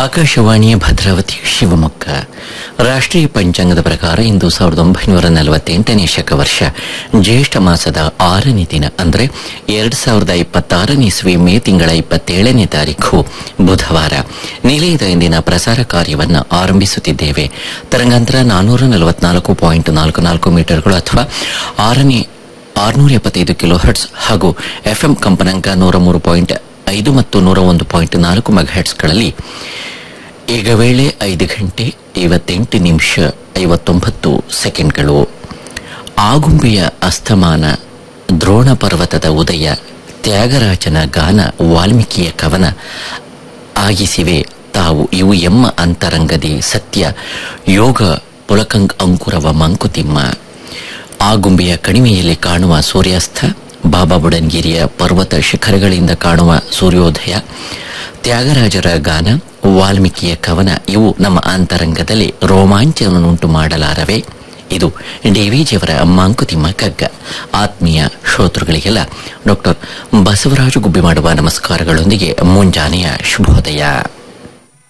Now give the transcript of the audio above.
ಆಕಾಶವಾಣಿಯ ಭದ್ರಾವತಿ ಶಿವಮೊಗ್ಗ ರಾಷ್ಟ್ರೀಯ ಪಂಚಾಂಗದ ಪ್ರಕಾರ ಇಂದು ಸಾವಿರದ ಒಂಬೈನೂರ ನಲವತ್ತೆಂಟನೇ ಶಕವರ್ಷ ಜ್ಯೇಷ್ಠ ಮಾಸದ ಆರನೇ ದಿನ ಅಂದರೆ ಎರಡ್ ಸಾವಿರದ ಇಪ್ಪತ್ತಾರನೇ ಇಸ್ವಿ ಮೇ ತಿಂಗಳ ಇಪ್ಪತ್ತೇಳನೇ ತಾರೀಖು ಬುಧವಾರ ನಿಲಯದ ಇಂದಿನ ಪ್ರಸಾರ ಕಾರ್ಯವನ್ನು ಆರಂಭಿಸುತ್ತಿದ್ದೇವೆ ತರಂಗಾಂತರ ನಾನೂರ ನಲವತ್ನಾಲ್ಕು ಪಾಯಿಂಟ್ ನಾಲ್ಕು ನಾಲ್ಕು ಮೀಟರ್ಗಳು ಅಥವಾ ಆರನೇ ಆರುನೂರ ಎಪ್ಪತ್ತೈದು ಕಿಲೋ ಹರ್ಟ್ಸ್ ಹಾಗೂ ಎಫ್ಎಂ ಕಂಪನಾಂಕ ನೂರ ಮೂರು ಪಾಯಿಂಟ್ ಐದು ಮತ್ತು ನೂರ ಒಂದು ಪಾಯಿಂಟ್ ನಾಲ್ಕು ಮೆಗಾಹೆಟ್ಸ್ಗಳಲ್ಲಿ ಈಗ ವೇಳೆ ಐದು ಗಂಟೆ ಐವತ್ತೆಂಟು ನಿಮಿಷ ಐವತ್ತೊಂಬತ್ತು ಸೆಕೆಂಡ್ಗಳು ಆಗುಂಬೆಯ ಅಸ್ತಮಾನ ದ್ರೋಣ ಪರ್ವತದ ಉದಯ ತ್ಯಾಗರಾಜನ ಗಾನ ವಾಲ್ಮೀಕಿಯ ಕವನ ಆಗಿಸಿವೆ ತಾವು ಇವು ಎಮ್ಮ ಅಂತರಂಗದಿ ಸತ್ಯ ಯೋಗ ಪುಳಕಂಗ್ ಅಂಕುರವ ಮಂಕುತಿಮ್ಮ ಆಗುಂಬೆಯ ಕಣಿವೆಯಲ್ಲಿ ಕಾಣುವ ಸೂರ್ಯಾಸ್ತ ಬಾಬಾ ಬುಡನ್ಗಿರಿಯ ಪರ್ವತ ಶಿಖರಗಳಿಂದ ಕಾಣುವ ಸೂರ್ಯೋದಯ ತ್ಯಾಗರಾಜರ ಗಾನ ವಾಲ್ಮೀಕಿಯ ಕವನ ಇವು ನಮ್ಮ ಅಂತರಂಗದಲ್ಲಿ ರೋಮಾಂಚನವನ್ನುಂಟು ಮಾಡಲಾರವೆ ಇದು ಡಿವಿಜಿಯವರ ಮಂಕುತಿಮ್ಮ ಕಗ್ಗ ಆತ್ಮೀಯ ಶ್ರೋತೃಗಳಿಗೆಲ್ಲ ಡಾಕ್ಟರ್ ಬಸವರಾಜು ಗುಬ್ಬಿ ಮಾಡುವ ನಮಸ್ಕಾರಗಳೊಂದಿಗೆ ಮುಂಜಾನೆಯ ಶುಭೋದಯ